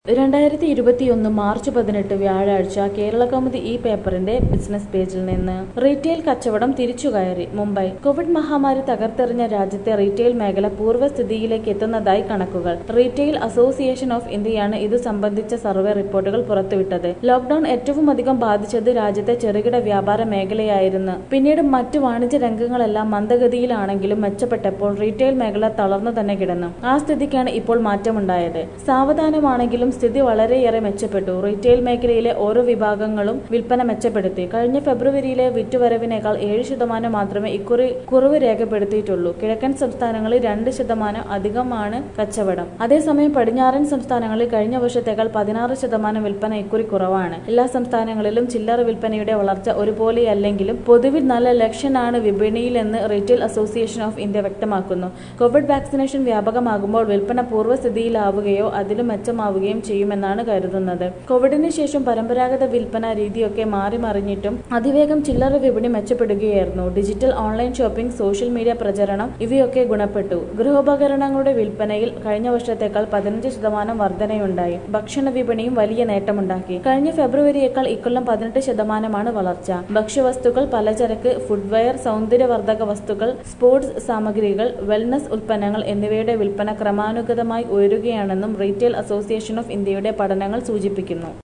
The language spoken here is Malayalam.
രണ്ടായിരത്തി ഇരുപത്തിയൊന്ന് മാർച്ച് പതിനെട്ട് വ്യാഴാഴ്ച കേരള കൗമുദി ഈ പേപ്പറിന്റെ ബിസിനസ് പേജിൽ നിന്ന് റീറ്റെയിൽ കച്ചവടം തിരിച്ചുകയറി മുംബൈ കോവിഡ് മഹാമാരി തകർത്തെറിഞ്ഞ രാജ്യത്തെ റീറ്റെയിൽ മേഖല പൂർവ്വസ്ഥിതിയിലേക്ക് എത്തുന്നതായി കണക്കുകൾ റീറ്റെയിൽ അസോസിയേഷൻ ഓഫ് ഇന്ത്യയാണ് ഇതു സംബന്ധിച്ച സർവേ റിപ്പോർട്ടുകൾ പുറത്തുവിട്ടത് ലോക്ഡൌൺ ഏറ്റവും അധികം ബാധിച്ചത് രാജ്യത്തെ ചെറുകിട വ്യാപാര മേഖലയായിരുന്നു പിന്നീട് മറ്റു വാണിജ്യ രംഗങ്ങളെല്ലാം മന്ദഗതിയിലാണെങ്കിലും മെച്ചപ്പെട്ടപ്പോൾ റീറ്റെയിൽ മേഖല തളർന്നു തന്നെ കിടന്നു ആ സ്ഥിതിക്കാണ് ഇപ്പോൾ മാറ്റമുണ്ടായത് സാവധാനമാണെങ്കിലും സ്ഥിതി വളരെയേറെ മെച്ചപ്പെട്ടു റീറ്റെയിൽ മേഖലയിലെ ഓരോ വിഭാഗങ്ങളും വിൽപ്പന മെച്ചപ്പെടുത്തി കഴിഞ്ഞ ഫെബ്രുവരിയിലെ വിറ്റുവരവിനേക്കാൾ ഏഴ് ശതമാനം മാത്രമേ ഇക്കുറി കുറവ് രേഖപ്പെടുത്തിയിട്ടുള്ളൂ കിഴക്കൻ സംസ്ഥാനങ്ങളിൽ രണ്ട് ശതമാനം അധികമാണ് കച്ചവടം അതേസമയം പടിഞ്ഞാറൻ സംസ്ഥാനങ്ങളിൽ കഴിഞ്ഞ വർഷത്തേക്കാൾ പതിനാറ് ശതമാനം വിൽപ്പന ഇക്കുറി കുറവാണ് എല്ലാ സംസ്ഥാനങ്ങളിലും ചില്ലറ വിൽപ്പനയുടെ വളർച്ച ഒരുപോലെയല്ലെങ്കിലും പൊതുവിൽ നല്ല ലക്ഷനാണ് വിപണിയിലെന്ന് റീറ്റെയിൽ അസോസിയേഷൻ ഓഫ് ഇന്ത്യ വ്യക്തമാക്കുന്നു കോവിഡ് വാക്സിനേഷൻ വ്യാപകമാകുമ്പോൾ വിൽപ്പന പൂർവ്വസ്ഥിതിയിലാവുകയോ അതിലും മെച്ചമാവുകയും ചെയ്യുമെന്നാണ് കരുതുന്നത് കോവിഡിന് ശേഷം പരമ്പരാഗത വിൽപ്പന രീതിയൊക്കെ മാറി മറിഞ്ഞിട്ടും അതിവേഗം ചില്ലറ വിപണി മെച്ചപ്പെടുകയായിരുന്നു digital online shopping social media പ്രചരണം ഇവയൊക്കെ ഗുണപ്പെട്ടു ഗൃഹോപകരണങ്ങളുടെ വിൽപ്പനയിൽ കഴിഞ്ഞ വർഷത്തേക്കാൾ പതിനഞ്ച് ശതമാനം വർധനയുണ്ടായി ഭക്ഷണ വിപണിയും വലിയ നേട്ടമുണ്ടാക്കി കഴിഞ്ഞ ഫെബ്രുവരിയേക്കാൾ ഇക്കൊല്ലം പതിനെട്ട് ശതമാനമാണ് വളർച്ച ഭക്ഷ്യവസ്തുക്കൾ പലചരക്ക് ഫുഡ്വെയർ സൗന്ദര്യവർദ്ധക വസ്തുക്കൾ സ്പോർട്സ് സാമഗ്രികൾ വെൽനസ് ഉൽപ്പന്നങ്ങൾ എന്നിവയുടെ വിൽപ്പന ക്രമാനുഗതമായി ഉയരുകയാണെന്നും റീറ്റെയിൽ അസോസിയേഷൻ ഓഫ് ഇന്ത്യയുടെ പഠനങ്ങൾ സൂചിപ്പിക്കുന്നു